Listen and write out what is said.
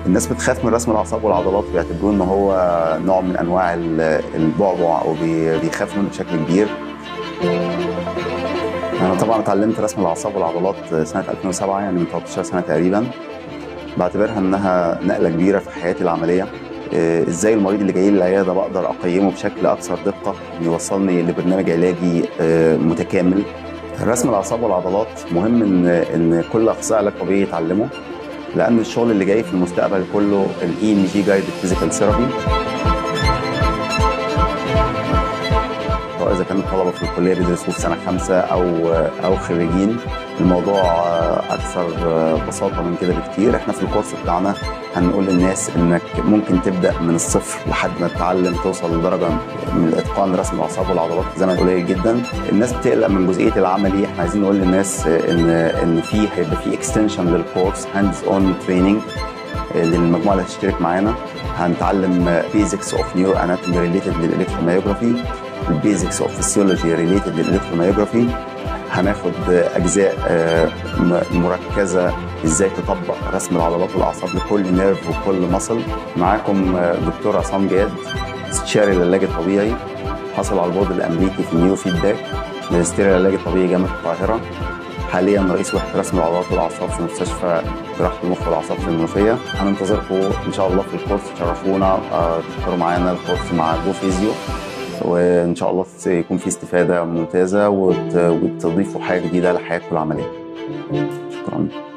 الناس بتخاف من رسم الاعصاب والعضلات وبيعتبروه ان هو نوع من انواع ال- البعبع او بي- بيخافوا منه بشكل كبير انا طبعا اتعلمت رسم الاعصاب والعضلات سنه 2007 يعني من 13 سنه تقريبا بعتبرها انها نقله كبيره في حياتي العمليه إيه، ازاي المريض اللي جاي لي العياده بقدر اقيمه بشكل اكثر دقه يوصلني لبرنامج علاجي آه، متكامل رسم الاعصاب والعضلات مهم ان ان كل اخصائي علاج طبيعي يتعلمه لان الشغل اللي جاي في المستقبل كله الاي ام جي جايد فيزيكال ثيرابي سواء اذا كانوا الطلبه في الكليه بيدرسوه في سنه خمسه او او خريجين الموضوع اكثر بساطه من كده بكتير احنا في الكورس بتاعنا هنقول للناس انك ممكن تبدا من الصفر لحد ما تتعلم توصل لدرجه من الاتقان رسم الاعصاب والعضلات في زمن قليل جدا الناس بتقلق من جزئيه العملي احنا عايزين نقول للناس ان ان في هيبقى في اكستنشن للكورس هاندز اون تريننج للمجموعه اللي هتشترك معانا هنتعلم بيزكس اوف نيورو اناتومي ريليتد للالكتروميوجرافي البيزكس اوف فيسيولوجي ريليتد للالكتروميوجرافي هناخد اجزاء آه، م- مركزه ازاي تطبق رسم العضلات والاعصاب لكل نيرف وكل مصل معاكم آه، دكتور عصام جاد استشاري العلاج الطبيعي حصل على البورد الامريكي في النيو فيدباك ماجستير العلاج الطبيعي جامعه القاهره حاليا رئيس وحده رسم العضلات والاعصاب في مستشفى جراحه المخ والاعصاب في المنوفيه هننتظركم ان شاء الله في الكورس تشرفونا آه، تحضروا معانا الكورس مع جو فيزيو وان شاء الله يكون في استفاده ممتازه وت- وتضيفوا حاجه جديده لحياتكم العمليه شكرا